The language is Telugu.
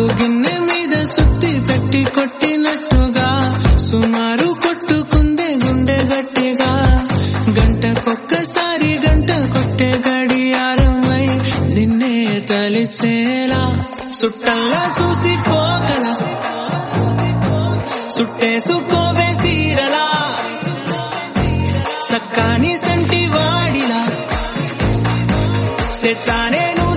గ్లాసు గిన్నె మీద సుత్తి పెట్టి కొట్టినట్టుగా సుమారు కొట్టుకుందే గుండె గట్టిగా గంటకొక్కసారి గంట కొట్టే గడియారమై నిన్నే తలిసేలా సుట్టల్లా చూసిపోగల సుట్టేసుకోవే సీరలా సక్కాని సంటి వాడిలా సెత్తానే నువ్వు